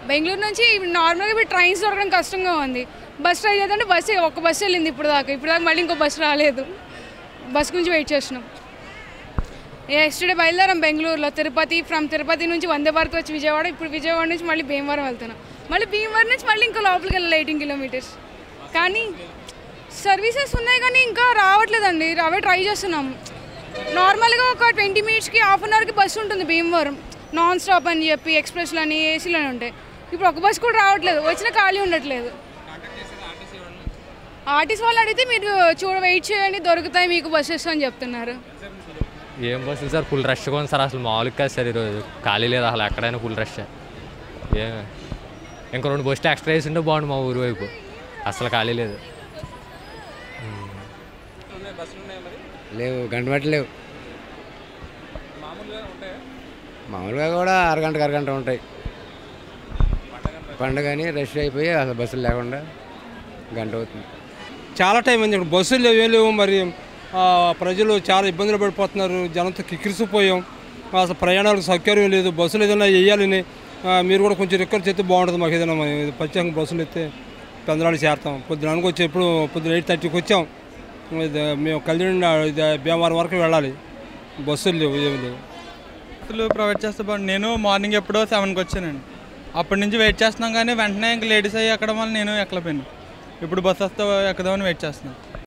బెంగళూరు నుంచి నార్మల్గా ఇప్పుడు ట్రైన్స్ దొరకడం కష్టంగా ఉంది బస్ ట్రై చేద్దామంటే బస్సు ఒక బస్సు వెళ్ళింది ఇప్పుడు దాకా ఇప్పుడు దాకా మళ్ళీ ఇంకో బస్సు రాలేదు బస్ గురించి వెయిట్ చేస్తున్నాం ఎస్టర్డే బయలుదేరాం బెంగళూరులో తిరుపతి ఫ్రమ్ తిరుపతి నుంచి వందే భారత్ వచ్చి విజయవాడ ఇప్పుడు విజయవాడ నుంచి మళ్ళీ భీమవరం వెళ్తున్నాం మళ్ళీ భీమవరం నుంచి మళ్ళీ ఇంకా లోపలికి వెళ్ళాలి ఎయిటీన్ కిలోమీటర్స్ కానీ సర్వీసెస్ ఉన్నాయి కానీ ఇంకా రావట్లేదండి అవే ట్రై చేస్తున్నాం నార్మల్గా ఒక ట్వంటీ మినిట్స్కి హాఫ్ అన్ అవర్కి బస్సు ఉంటుంది భీమవరం నాన్ స్టాప్ అని చెప్పి ఎక్స్ప్రెస్లు అని ఏసీలు అని ఉంటాయి ఇప్పుడు ఒక బస్సు కూడా రావట్లేదు వచ్చిన ఖాళీ ఉండట్లేదు ఆర్టీసీ వాళ్ళు అడిగితే మీరు చూడ వెయిట్ చేయండి దొరుకుతాయి మీకు బస్సెస్ అని చెప్తున్నారు ఏం బస్సులు సార్ ఫుల్ రష్గా ఉంది సార్ అసలు మామూలుగా కాదు సార్ ఈరోజు ఖాళీ లేదు అసలు ఎక్కడైనా ఫుల్ రష్ ఏ ఇంకో రెండు బస్సులు ఎక్స్ట్రా వేసి ఉంటే బాగుండు మా ఊరి వైపు అసలు ఖాళీ లేదు లేవు గంట బట్టి లేవు మామూలుగా కూడా అరగంటకు అరగంట ఉంటాయి పండగని రష్ అయిపోయి అసలు బస్సులు లేకుండా గంట అవుతుంది చాలా టైం అయింది ఇక్కడ బస్సులు లేవు ఏం లేవు మరి ఆ, ప్రజలు చాలా ఇబ్బందులు పడిపోతున్నారు జనంతో కిక్కిరిసిపోయాం అసలు ప్రయాణాలకు సౌకర్యం లేదు బస్సులు ఏదైనా వేయాలని ఆ, మీరు కూడా కొంచెం రిక్వెస్ట్ చేస్తే బాగుంటుంది మాకు ఏదైనా మరి ఇది ప్రత్యేకంగా బస్సులు ఎత్తే పెందరాడు చేరుతాం పొద్దున వచ్చి ఎప్పుడు పొద్దున ఎయిట్ థర్టీకి వచ్చాం ఇది మేము కళ్యాణ్ ఇది భీమవరం వరకు వెళ్ళాలి బస్సులు లేవు ఏమి లేవు బస్సులు ప్రొవైడ్ చేస్తే బాగుంది నేను మార్నింగ్ ఎప్పుడో సెవెన్కి వచ్చానండి అప్పటి నుంచి వెయిట్ చేస్తున్నాం కానీ వెంటనే ఇంక లేడీస్ అయ్యి ఎక్కడం వల్ల నేను ఎక్కలేపోయాను ఇప్పుడు బస్సు వస్తే ఎక్కదామని వెయిట్ చేస్తున్నాను